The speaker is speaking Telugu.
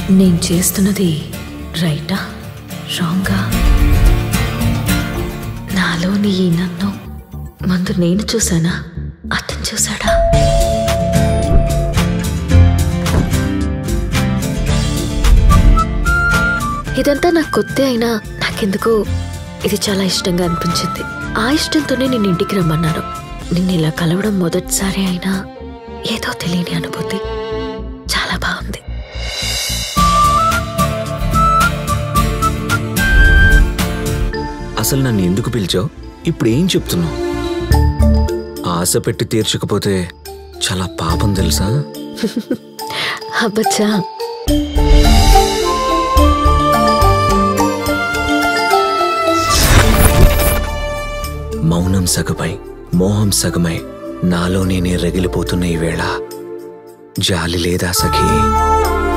నేను చేస్తున్నది రైటా రాంగా నాలోని ఈ నన్ను ముందు నేను చూసానా అతను చూసాడా ఇదంతా నాకు కొత్త అయినా నాకెందుకో ఇది చాలా ఇష్టంగా అనిపించింది ఆ ఇష్టంతోనే నేను ఇంటికి రమ్మన్నాను నిన్ను ఇలా కలవడం మొదటిసారి అయినా ఏదో తెలియని అనుభూతి చాలా బాగుంది అసలు నన్ను ఎందుకు పిలిచావు ఇప్పుడు ఏం చెప్తున్నావు ఆశ పెట్టి తీర్చకపోతే చాలా పాపం తెలుసా అబ్బచ్చా మౌనం సగమై మోహం సగమై నాలో నేనే రగిలిపోతున్న ఈ వేళ జాలి లేదా సఖీ